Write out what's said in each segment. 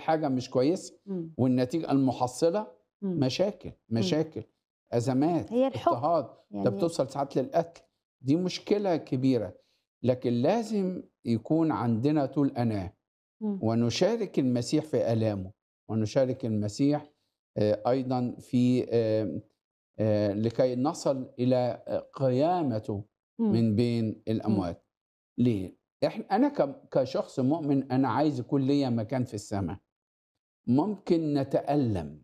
حاجه مش كويسه مم. والنتيجه المحصله مم. مشاكل مشاكل ازمات هي الحكم اضطهاد ده يعني بتوصل ساعات للقتل دي مشكله كبيره لكن لازم يكون عندنا طول اناه مم. ونشارك المسيح في الامه ونشارك المسيح آه، ايضا في آه، آه، لكي نصل الى آه، قيامته مم. من بين الاموات ليه احنا انا ك- كشخص مؤمن انا عايز يكون ليا مكان في السماء ممكن نتالم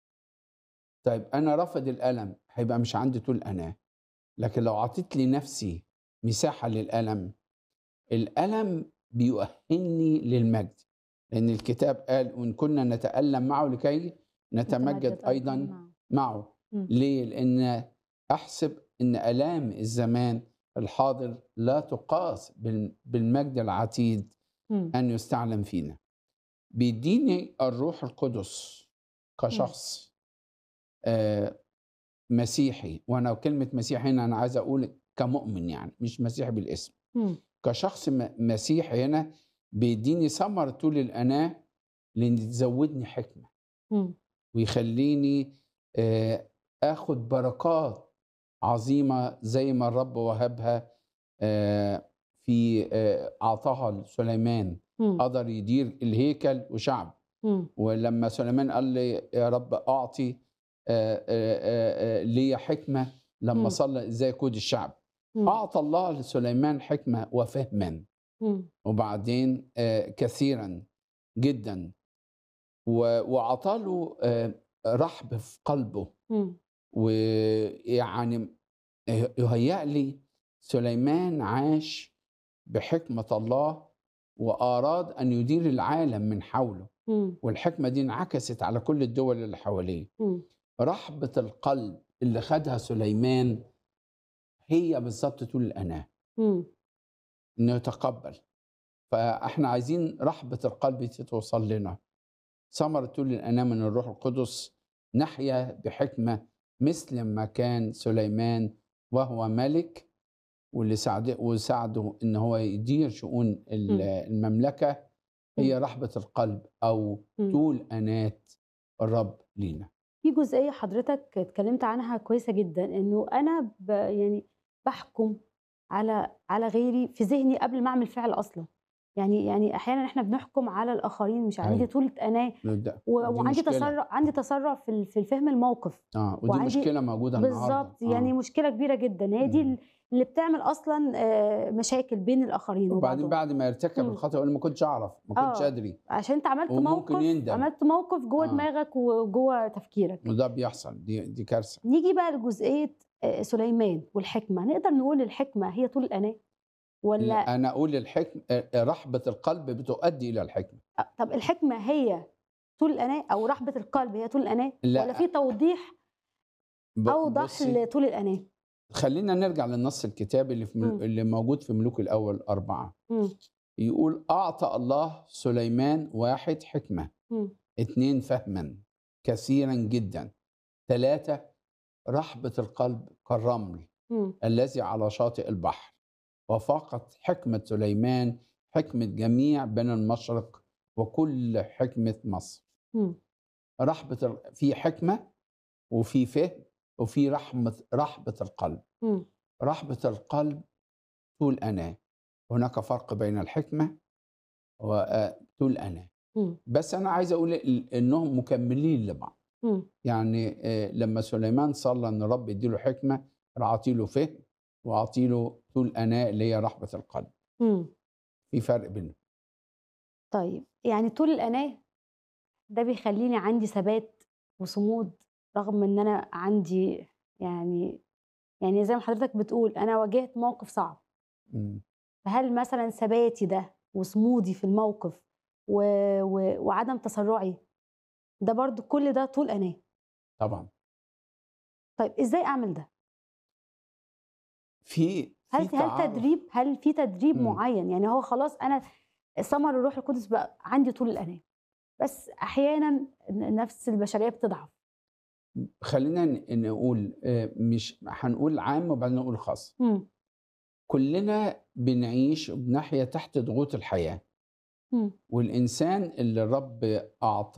طيب انا رافض الالم هيبقى مش عندي طول اناه لكن لو عطيت لنفسي مساحه للالم الالم بيؤهلني للمجد لان الكتاب قال وان كنا نتالم معه لكي نتمجد ايضا معه. معه مم. ليه لان احسب ان الام الزمان الحاضر لا تقاس بال- بالمجد العتيد مم. ان يستعلم فينا بيديني الروح القدس كشخص آه مسيحي وانا كلمه مسيحي هنا انا عايز اقول كمؤمن يعني مش مسيحي بالاسم مم. كشخص م- مسيحي هنا بيديني ثمر طول الاناه لان تزودني حكمه مم. ويخليني آه، اخد بركات عظيمه زي ما الرب وهبها آه، في آه، اعطاها لسليمان مم. قدر يدير الهيكل وشعب مم. ولما سليمان قال لي يا رب اعطي آه، آه، آه، آه، لي حكمه لما مم. صلى ازاي يقود الشعب مم. اعطى الله لسليمان حكمه وفهما مم. وبعدين آه، كثيرا جدا و- وعطاله آه، رحب في قلبه مم. ويعني يهيأ لي سليمان عاش بحكمة الله وأراد أن يدير العالم من حوله مم. والحكمة دي انعكست على كل الدول اللي حواليه مم. رحبة القلب اللي خدها سليمان هي بالظبط طول الأناة مم. إنه يتقبل فإحنا عايزين رحبة القلب دي توصل لنا ثمرة طول الأناة من الروح القدس نحيا بحكمة مثل ما كان سليمان وهو ملك واللي ساعده وساعده ان هو يدير شؤون ال- مم. المملكه هي رحبه القلب او مم. طول انات الرب لينا في جزئيه حضرتك اتكلمت عنها كويسه جدا انه انا ب يعني بحكم على على غيري في ذهني قبل ما اعمل فعل اصلا يعني يعني احيانا احنا بنحكم على الاخرين مش عندي أيوة. طولة اناه ده- و- دي وعندي مشكلة. تسرع عندي تسرع في ال- في الفهم الموقف اه ودي وعندي- مشكله موجوده النهارده بالظبط يعني مشكله كبيره جدا هي دي مم. اللي بتعمل اصلا آه، مشاكل بين الاخرين وبعدين وبعضهم بعد ما يرتكب مم. الخطا يقول ما كنتش اعرف ما كنتش آه. ادري عشان انت عملت وممكن موقف يندم. عملت موقف جوه آه. دماغك وجوه تفكيرك وده بيحصل دي دي كارثه نيجي بقى لجزئيه آه، سليمان والحكمه نقدر نقول الحكمه هي طول الاناه ولا انا اقول الحكم آه، رحبه القلب بتؤدي الى الحكمه آه، طب الحكمه هي طول الاناه او رحبه القلب هي طول الاناه لا. ولا في توضيح ب- اوضح بصي، لطول الاناه خلينا نرجع للنص الكتابي اللي في مل... مم. اللي موجود في ملوك الاول اربعه مم. يقول اعطى الله سليمان واحد حكمه مم. اثنين فهما كثيرا جدا ثلاثه رحبه القلب كالرمل مم. الذي على شاطئ البحر وفاقت حكمه سليمان حكمه جميع بني المشرق وكل حكمه مصر مم. رحبه ال- في حكمه وفي فهم وفي رحمه رحبه القلب مم. رحبة القلب طول أنا هناك فرق بين الحكمة وطول أنا مم. بس أنا عايز أقول ال- إنهم مكملين لبعض مم. يعني آه، لما سليمان صلى إن رب يديله حكمة أعطيله فهم وأعطيله طول أنا اللي هي رحبة القلب مم. في فرق بينهم طيب يعني طول الأناة ده بيخليني عندي ثبات وصمود رغم ان انا عندي يعني يعني زي ما حضرتك بتقول انا واجهت موقف صعب مم. فهل مثلا ثباتي ده وصمودي في الموقف و... و... وعدم تسرعي ده برضو كل ده طول أناة طبعا طيب ازاي اعمل ده في في هل هل تعارف. تدريب هل في تدريب مم. معين يعني هو خلاص انا ثمر الروح القدس بقى عندي طول الأناة بس احيانا نفس البشريه بتضعف خلينا ن- نقول آه، مش هنقول عام وبعدين نقول خاص مم. كلنا بنعيش وبنحيا تحت ضغوط الحياة إمم. والإنسان اللي الرب أعطاه